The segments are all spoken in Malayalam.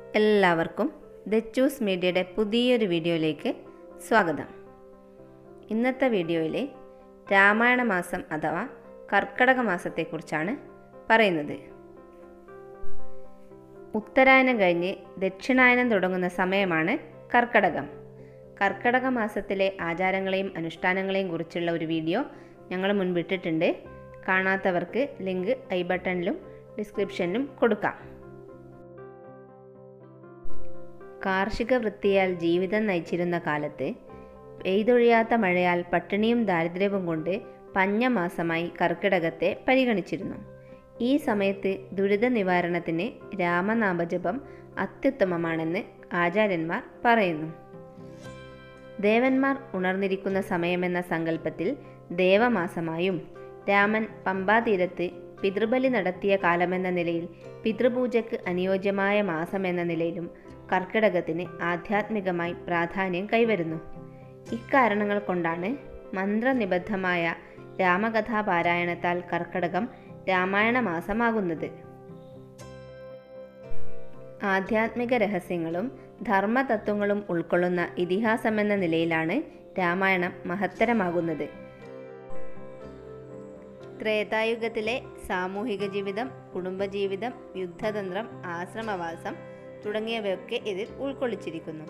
എല്ലാവർക്കും ദ ചൂസ് മീഡിയയുടെ പുതിയൊരു വീഡിയോയിലേക്ക് സ്വാഗതം ഇന്നത്തെ വീഡിയോയിൽ രാമായണ മാസം അഥവാ കർക്കടക മാസത്തെക്കുറിച്ചാണ് പറയുന്നത് ഉത്തരായനം കഴിഞ്ഞ് ദക്ഷിണായനം തുടങ്ങുന്ന സമയമാണ് കർക്കടകം കർക്കടക മാസത്തിലെ ആചാരങ്ങളെയും അനുഷ്ഠാനങ്ങളെയും കുറിച്ചുള്ള ഒരു വീഡിയോ ഞങ്ങൾ മുൻപിട്ടിട്ടുണ്ട് കാണാത്തവർക്ക് ലിങ്ക് ഐ ബട്ടണിലും ഡിസ്ക്രിപ്ഷനിലും കൊടുക്കാം കാർഷിക വൃത്തിയാൽ ജീവിതം നയിച്ചിരുന്ന കാലത്ത് പെയ്തൊഴിയാത്ത മഴയാൽ പട്ടിണിയും ദാരിദ്ര്യവും കൊണ്ട് പഞ്ഞമാസമായി കർക്കിടകത്തെ പരിഗണിച്ചിരുന്നു ഈ സമയത്ത് ദുരിത നിവാരണത്തിന് രാമനാമജപം അത്യുത്തമമാണെന്ന് ആചാര്യന്മാർ പറയുന്നു ദേവന്മാർ ഉണർന്നിരിക്കുന്ന സമയമെന്ന സങ്കല്പത്തിൽ ദേവമാസമായും രാമൻ പമ്പാതീരത്ത് പിതൃബലി നടത്തിയ കാലമെന്ന നിലയിൽ പിതൃപൂജയ്ക്ക് അനുയോജ്യമായ മാസമെന്ന നിലയിലും കർക്കിടകത്തിന് ആധ്യാത്മികമായി പ്രാധാന്യം കൈവരുന്നു ഇക്കാരണങ്ങൾ കൊണ്ടാണ് മന്ത്രനിബദ്ധമായ രാമകഥാപാരായണത്താൽ കർക്കിടകം രാമായണ മാസമാകുന്നത് ആധ്യാത്മിക രഹസ്യങ്ങളും ധർമ്മതത്വങ്ങളും ഉൾക്കൊള്ളുന്ന ഇതിഹാസമെന്ന നിലയിലാണ് രാമായണം മഹത്തരമാകുന്നത് ത്രേതായുഗത്തിലെ സാമൂഹിക ജീവിതം കുടുംബജീവിതം യുദ്ധതന്ത്രം ആശ്രമവാസം തുടങ്ങിയവയൊക്കെ ഇതിൽ ഉൾക്കൊള്ളിച്ചിരിക്കുന്നു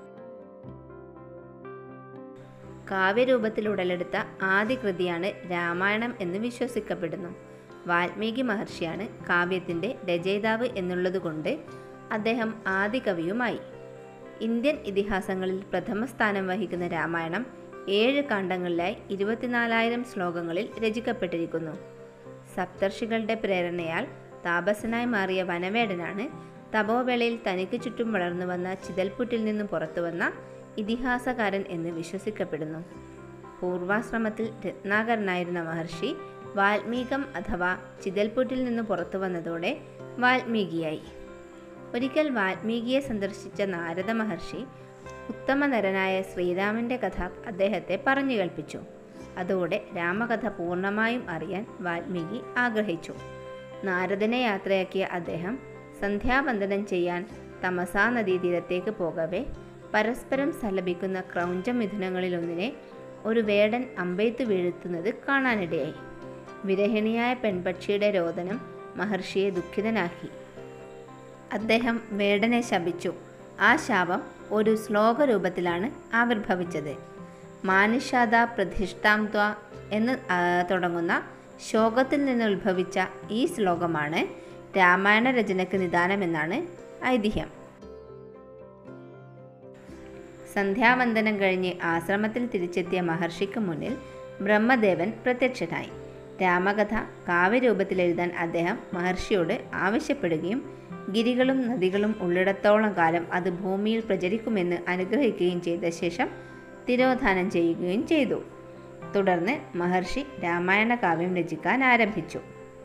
കാവ്യരൂപത്തിൽ ഉടലെടുത്ത ആദ്യ കൃതിയാണ് രാമായണം എന്ന് വിശ്വസിക്കപ്പെടുന്നു വാൽമീകി മഹർഷിയാണ് കാവ്യത്തിൻ്റെ രചയിതാവ് എന്നുള്ളതുകൊണ്ട് അദ്ദേഹം ആദ്യ കവിയുമായി ഇന്ത്യൻ ഇതിഹാസങ്ങളിൽ പ്രഥമ സ്ഥാനം വഹിക്കുന്ന രാമായണം ഏഴ് കാണ്ഡങ്ങളിലായി ഇരുപത്തിനാലായിരം ശ്ലോകങ്ങളിൽ രചിക്കപ്പെട്ടിരിക്കുന്നു സപ്തർഷികളുടെ പ്രേരണയാൽ താപസനായി മാറിയ വനവേടനാണ് തപോവേളയിൽ തനിക്ക് ചുറ്റും വളർന്നു വന്ന ചിതൽപുറ്റിൽ നിന്നും പുറത്തു വന്ന ഇതിഹാസകാരൻ എന്ന് വിശ്വസിക്കപ്പെടുന്നു പൂർവാശ്രമത്തിൽ രത്നാകരനായിരുന്ന മഹർഷി വാൽമീകം അഥവാ ചിതൽപുറ്റിൽ നിന്ന് പുറത്തു വന്നതോടെ വാൽമീകിയായി ഒരിക്കൽ വാൽമീകിയെ സന്ദർശിച്ച നാരദ മഹർഷി ഉത്തമനരനായ ശ്രീരാമൻ്റെ കഥ അദ്ദേഹത്തെ പറഞ്ഞു കേൾപ്പിച്ചു അതോടെ രാമകഥ പൂർണ്ണമായും അറിയാൻ വാൽമീകി ആഗ്രഹിച്ചു നാരദനെ യാത്രയാക്കിയ അദ്ദേഹം സന്ധ്യാവന്ദനം ചെയ്യാൻ തമസാ നദീതീരത്തേക്ക് പോകവേ പരസ്പരം സലപിക്കുന്ന ക്രൗഞ്ചമിഥുനങ്ങളിലൊന്നിനെ ഒരു വേടൻ അമ്പെയ്ത്ത് വീഴ്ത്തുന്നത് കാണാനിടയായി വിരഹിണിയായ പെൺപക്ഷിയുടെ രോദനം മഹർഷിയെ ദുഃഖിതനാക്കി അദ്ദേഹം വേടനെ ശപിച്ചു ആ ശാപം ഒരു ശ്ലോക രൂപത്തിലാണ് ആവിർഭവിച്ചത് മാനുഷാദ പ്രതിഷ്ഠാം ത്വ എന്ന് ആ, തുടങ്ങുന്ന ശോകത്തിൽ നിന്ന് ഉത്ഭവിച്ച ഈ ശ്ലോകമാണ് രാമായണ രചനയ്ക്ക് നിദാനമെന്നാണ് ഐതിഹ്യം സന്ധ്യാവന്ദനം കഴിഞ്ഞ് ആശ്രമത്തിൽ തിരിച്ചെത്തിയ മഹർഷിക്ക് മുന്നിൽ ബ്രഹ്മദേവൻ പ്രത്യക്ഷനായി രാമകഥ കാവ്യരൂപത്തിൽ എഴുതാൻ അദ്ദേഹം മഹർഷിയോട് ആവശ്യപ്പെടുകയും ഗിരികളും നദികളും ഉള്ളിടത്തോളം കാലം അത് ഭൂമിയിൽ പ്രചരിക്കുമെന്ന് അനുഗ്രഹിക്കുകയും ചെയ്ത ശേഷം തിരോധാനം ചെയ്യുകയും ചെയ്തു തുടർന്ന് മഹർഷി രാമായണ കാവ്യം രചിക്കാൻ ആരംഭിച്ചു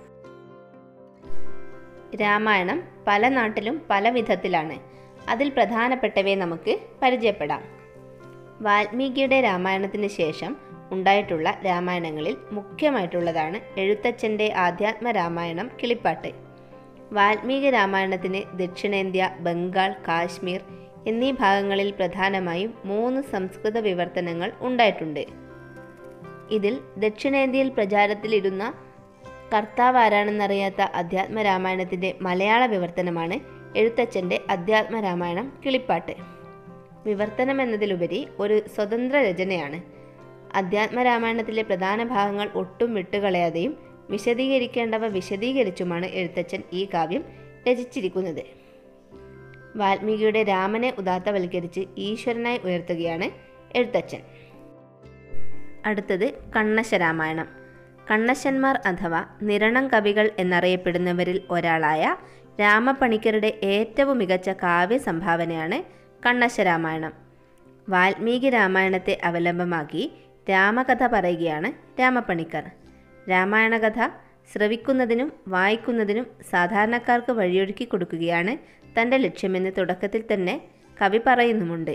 രാമായണം പല നാട്ടിലും പല വിധത്തിലാണ് അതിൽ പ്രധാനപ്പെട്ടവയെ നമുക്ക് പരിചയപ്പെടാം വാൽമീകിയുടെ രാമായണത്തിന് ശേഷം ഉണ്ടായിട്ടുള്ള രാമായണങ്ങളിൽ മുഖ്യമായിട്ടുള്ളതാണ് എഴുത്തച്ഛൻ്റെ ആധ്യാത്മ രാമായണം കിളിപ്പാട്ട് വാൽമീകി രാമായണത്തിന് ദക്ഷിണേന്ത്യ ബംഗാൾ കാശ്മീർ എന്നീ ഭാഗങ്ങളിൽ പ്രധാനമായും മൂന്ന് സംസ്കൃത വിവർത്തനങ്ങൾ ഉണ്ടായിട്ടുണ്ട് ഇതിൽ ദക്ഷിണേന്ത്യയിൽ പ്രചാരത്തിലിരുന്ന കർത്താവ് ആരാണെന്നറിയാത്ത അധ്യാത്മ രാമായണത്തിൻ്റെ മലയാള വിവർത്തനമാണ് എഴുത്തച്ഛൻ്റെ അധ്യാത്മ രാമായണം കിളിപ്പാട്ട് വിവർത്തനം എന്നതിലുപരി ഒരു സ്വതന്ത്ര രചനയാണ് അധ്യാത്മ രാമായണത്തിലെ പ്രധാന ഭാഗങ്ങൾ ഒട്ടും വിട്ടുകളയാതെയും വിശദീകരിക്കേണ്ടവ വിശദീകരിച്ചുമാണ് എഴുത്തച്ഛൻ ഈ കാവ്യം രചിച്ചിരിക്കുന്നത് വാൽമീകിയുടെ രാമനെ ഉദാത്തവൽക്കരിച്ച് ഈശ്വരനായി ഉയർത്തുകയാണ് എഴുത്തച്ഛൻ അടുത്തത് കണ്ണശരാമായണം കണ്ണശന്മാർ അഥവാ നിരണം കവികൾ എന്നറിയപ്പെടുന്നവരിൽ ഒരാളായ രാമപണിക്കരുടെ ഏറ്റവും മികച്ച കാവ്യ സംഭാവനയാണ് കണ്ണശരാമായണം വാൽമീകി രാമായണത്തെ അവലംബമാക്കി രാമകഥ പറയുകയാണ് രാമപണിക്കർ രാമായണ കഥ ശ്രവിക്കുന്നതിനും വായിക്കുന്നതിനും സാധാരണക്കാർക്ക് വഴിയൊരുക്കി കൊടുക്കുകയാണ് തൻ്റെ ലക്ഷ്യമെന്ന് തുടക്കത്തിൽ തന്നെ കവി പറയുന്നുമുണ്ട്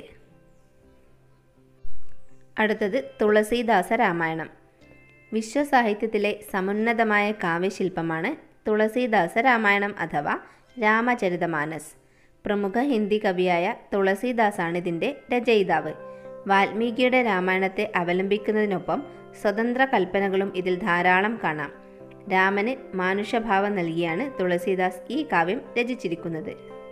അടുത്തത് തുളസീദാസ രാമായണം വിശ്വസാഹിത്യത്തിലെ സമുന്നതമായ കാവ്യശില്പമാണ് തുളസീദാസ രാമായണം അഥവാ രാമചരിതമാനസ് പ്രമുഖ ഹിന്ദി കവിയായ തുളസീദാസാണ് ഇതിൻ്റെ രചയിതാവ് വാൽമീകിയുടെ രാമായണത്തെ അവലംബിക്കുന്നതിനൊപ്പം സ്വതന്ത്ര കൽപ്പനകളും ഇതിൽ ധാരാളം കാണാം രാമന് മാനുഷഭാവം നൽകിയാണ് തുളസീദാസ് ഈ കാവ്യം രചിച്ചിരിക്കുന്നത്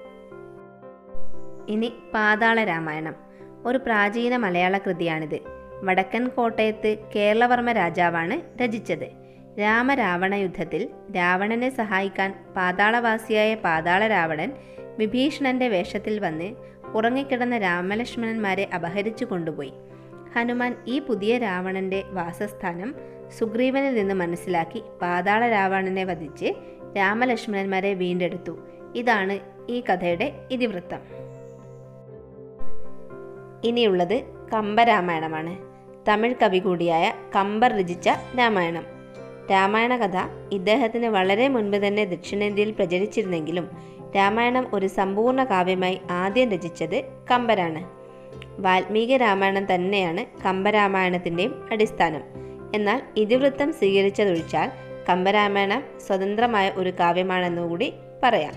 ഇനി പാതാള രാമായണം ഒരു പ്രാചീന മലയാള കൃതിയാണിത് വടക്കൻ കോട്ടയത്ത് കേരളവർമ്മ രാജാവാണ് രചിച്ചത് രാമരാവണ യുദ്ധത്തിൽ രാവണനെ സഹായിക്കാൻ പാതാളവാസിയായ പാതാള രാവണൻ വിഭീഷണന്റെ വേഷത്തിൽ വന്ന് ഉറങ്ങിക്കിടന്ന രാമലക്ഷ്മണന്മാരെ അപഹരിച്ചു കൊണ്ടുപോയി ഹനുമാൻ ഈ പുതിയ രാവണന്റെ വാസസ്ഥാനം സുഗ്രീവനിൽ നിന്ന് മനസ്സിലാക്കി പാതാള രാവണനെ വധിച്ച് രാമലക്ഷ്മണന്മാരെ വീണ്ടെടുത്തു ഇതാണ് ഈ കഥയുടെ ഇതിവൃത്തം ഇനിയുള്ളത് കമ്പരാമായണമാണ് തമിഴ് കവി കൂടിയായ കമ്പർ രചിച്ച രാമായണം രാമായണ കഥ ഇദ്ദേഹത്തിന് വളരെ മുൻപ് തന്നെ ദക്ഷിണേന്ത്യയിൽ പ്രചരിച്ചിരുന്നെങ്കിലും രാമായണം ഒരു സമ്പൂർണ്ണ കാവ്യമായി ആദ്യം രചിച്ചത് കമ്പരാണ് വാൽമീകി രാമായണം തന്നെയാണ് കമ്പരാമായണത്തിൻ്റെയും അടിസ്ഥാനം എന്നാൽ ഇതിവൃത്തം സ്വീകരിച്ചതൊഴിച്ചാൽ കമ്പരാമായണം സ്വതന്ത്രമായ ഒരു കാവ്യമാണെന്നുകൂടി പറയാം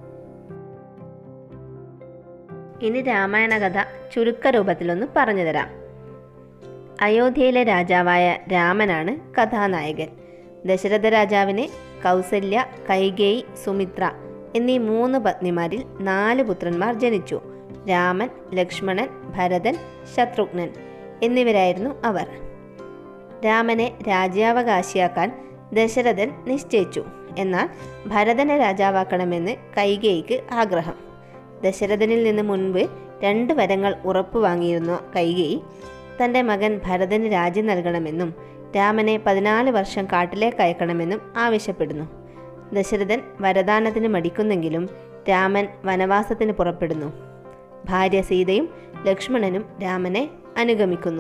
ഇനി രാമായണ കഥ ചുരുക്കരൂപത്തിലൊന്ന് പറഞ്ഞു തരാം അയോധ്യയിലെ രാജാവായ രാമനാണ് കഥാനായകൻ ദശരഥ രാജാവിന് കൗസല്യ കൈകേയി സുമിത്ര എന്നീ മൂന്ന് പത്നിമാരിൽ നാല് പുത്രന്മാർ ജനിച്ചു രാമൻ ലക്ഷ്മണൻ ഭരതൻ ശത്രുഘ്നൻ എന്നിവരായിരുന്നു അവർ രാമനെ രാജ്യാവകാശിയാക്കാൻ ദശരഥൻ നിശ്ചയിച്ചു എന്നാൽ ഭരതനെ രാജാവാക്കണമെന്ന് കൈകേയിക്ക് ആഗ്രഹം ദശരഥനിൽ നിന്ന് മുൻപ് രണ്ട് വരങ്ങൾ ഉറപ്പു വാങ്ങിയിരുന്ന കൈകേയി തൻ്റെ മകൻ ഭരതന് രാജ്യം നൽകണമെന്നും രാമനെ പതിനാല് വർഷം കാട്ടിലേക്ക് അയക്കണമെന്നും ആവശ്യപ്പെടുന്നു ദശരഥൻ വരദാനത്തിന് മടിക്കുന്നെങ്കിലും രാമൻ വനവാസത്തിന് പുറപ്പെടുന്നു ഭാര്യ സീതയും ലക്ഷ്മണനും രാമനെ അനുഗമിക്കുന്നു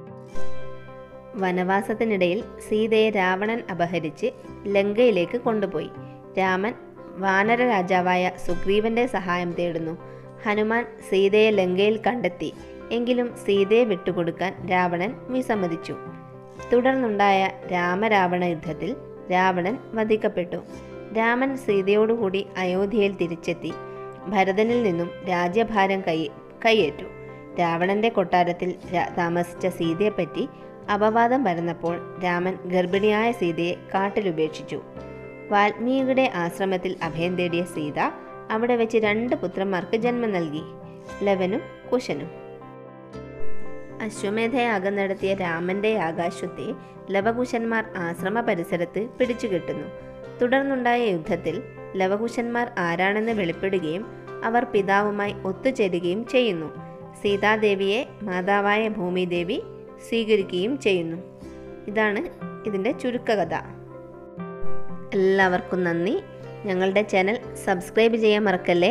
വനവാസത്തിനിടയിൽ സീതയെ രാവണൻ അപഹരിച്ച് ലങ്കയിലേക്ക് കൊണ്ടുപോയി രാമൻ വാനര രാജാവായ സുഗ്രീവന്റെ സഹായം തേടുന്നു ഹനുമാൻ സീതയെ ലങ്കയിൽ കണ്ടെത്തി എങ്കിലും സീതയെ വിട്ടുകൊടുക്കാൻ രാവണൻ വിസമ്മതിച്ചു തുടർന്നുണ്ടായ രാമരാവണ യുദ്ധത്തിൽ രാവണൻ വധിക്കപ്പെട്ടു രാമൻ സീതയോടുകൂടി അയോധ്യയിൽ തിരിച്ചെത്തി ഭരതനിൽ നിന്നും രാജ്യഭാരം കൈ കൈയേറ്റു രാവണന്റെ കൊട്ടാരത്തിൽ രാ- താമസിച്ച സീതയെപ്പറ്റി അപവാദം പരന്നപ്പോൾ രാമൻ ഗർഭിണിയായ സീതയെ കാട്ടിലുപേക്ഷിച്ചു വാൽമീകിയുടെ ആശ്രമത്തിൽ അഭയം തേടിയ സീത അവിടെ വെച്ച് രണ്ട് പുത്രന്മാർക്ക് ജന്മം നൽകി ലവനും കുശനും അശ്വമേധയാഗം നടത്തിയ രാമന്റെ ആകാശത്തെ ലവകുശന്മാർ ആശ്രമ പരിസരത്ത് പിടിച്ചുകെട്ടുന്നു തുടർന്നുണ്ടായ യുദ്ധത്തിൽ ലവകുശന്മാർ ആരാണെന്ന് വെളിപ്പെടുകയും അവർ പിതാവുമായി ഒത്തുചേരുകയും ചെയ്യുന്നു സീതാദേവിയെ മാതാവായ ഭൂമിദേവി സ്വീകരിക്കുകയും ചെയ്യുന്നു ഇതാണ് ഇതിൻ്റെ ചുരുക്കകഥ എല്ലാവർക്കും നന്ദി ഞങ്ങളുടെ ചാനൽ സബ്സ്ക്രൈബ് ചെയ്യാൻ മറക്കല്ലേ